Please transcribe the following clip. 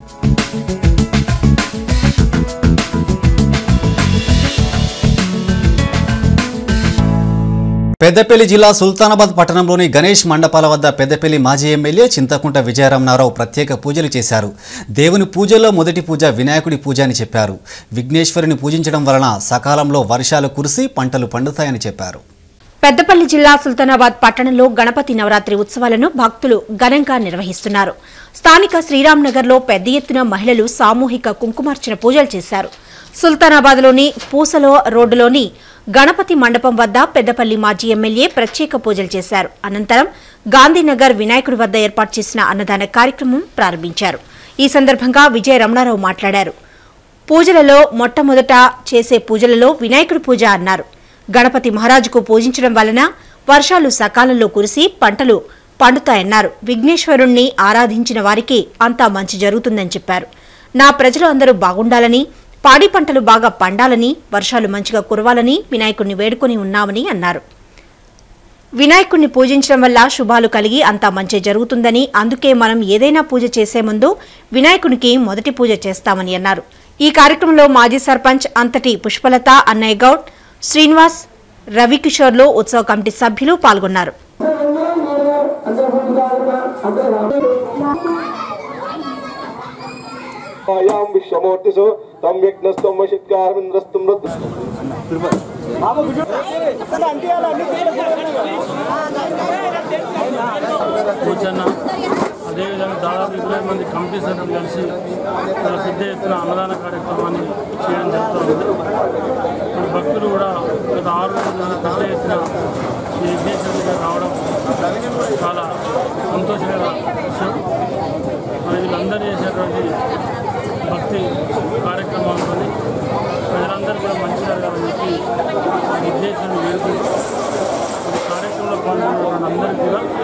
పెద్దపల్లి జిల్లా సుల్తానాబాద్ పట్టణంలోని గణేష్ మండపాల వద్ద పెద్దపల్లి మాజీ ఎమ్మెల్యే చింతకుంట విజయరామనారావు ప్రత్యేక పూజలు చేశారు దేవుని పూజల్లో మొదటి పూజ వినాయకుడి పూజ అని చెప్పారు విఘ్నేశ్వరుని పూజించడం వలన సకాలంలో వర్షాలు కురిసి పంటలు పండుతాయని చెప్పారు పెద్దపల్లి జిల్లా సుల్తానాబాద్ పట్టణంలో గణపతి నవరాత్రి ఉత్సవాలను భక్తులు ఘనంగా నిర్వహిస్తున్నారు స్థానిక శ్రీరాంనగర్లో పెద్ద ఎత్తున మహిళలు సామూహిక కుంకుమార్చన పూజలు చేశారు సుల్తానాబాద్లోని పూసలో రోడ్డులోని గణపతి మండపం వద్ద పెద్దపల్లి మాజీ ఎమ్మెల్యే ప్రత్యేక పూజలు చేశారు అనంతరం గాంధీనగర్ వినాయకుడి వద్ద ఏర్పాటు చేసిన అన్నదాన కార్యక్రమం ప్రారంభించారు ఈ సందర్భంగా విజయ రమణారావు మాట్లాడారు పూజలలో మొట్టమొదట చేసే పూజలలో వినాయకుడి పూజ అన్నారు గణపతి మహారాజుకు పూజించడం వలన వర్షాలు సకాలంలో కురిసి పంటలు పండుతాయన్నారు విఘ్నేశ్వరుణ్ణి ఆరాధించిన వారికి అంతా మంచి జరుగుతుందని చెప్పారు నా ప్రజలు అందరూ బాగుండాలని పాడి పంటలు బాగా పండాలని వర్షాలు మంచిగా కురవాలని వినాయకుడిని వేడుకొని ఉన్నామని అన్నారు వినాయకుడిని పూజించడం వల్ల శుభాలు కలిగి అంతా మంచి జరుగుతుందని అందుకే మనం ఏదైనా పూజ చేసే ముందు వినాయకునికి మొదటి పూజ చేస్తామని అన్నారు ఈ కార్యక్రమంలో మాజీ సర్పంచ్ అంతటి పుష్పలత అన్నయ్య గౌడ్ శ్రీనివాస్ రవికిషోర్లు ఉత్సవ కమిటీ సభ్యులు పాల్గొన్నారు आयां विश्वमूर्तिषु तं यज्ञस्त्वं वशित्कारमिन्द्रस्तं रुद्र కూర్చున్న అదేవిధంగా దాదాపు ఇరవై మంది కమిటీ సభ్యులు కలిసి చాలా పెద్ద ఎత్తున అన్నదాన కార్యక్రమాన్ని చేయడం జరుగుతుంది మరి భక్తులు కూడా గత ఆరు రోజుల పెద్ద ఎత్తున శ్రీ విఘ్నేశ్వరుడి గారు రావడం చాలా సంతోషకర విషయం మరి వీళ్ళందరూ చేసేటువంటి భక్తి కార్యక్రమాలతో ప్రజలందరూ కూడా మంచి జరగాలని చెప్పి విఘ్నేశ్వరుని వేడుకుంటూ ఈ కార్యక్రమంలో పాల్గొన్న అందరికీ కూడా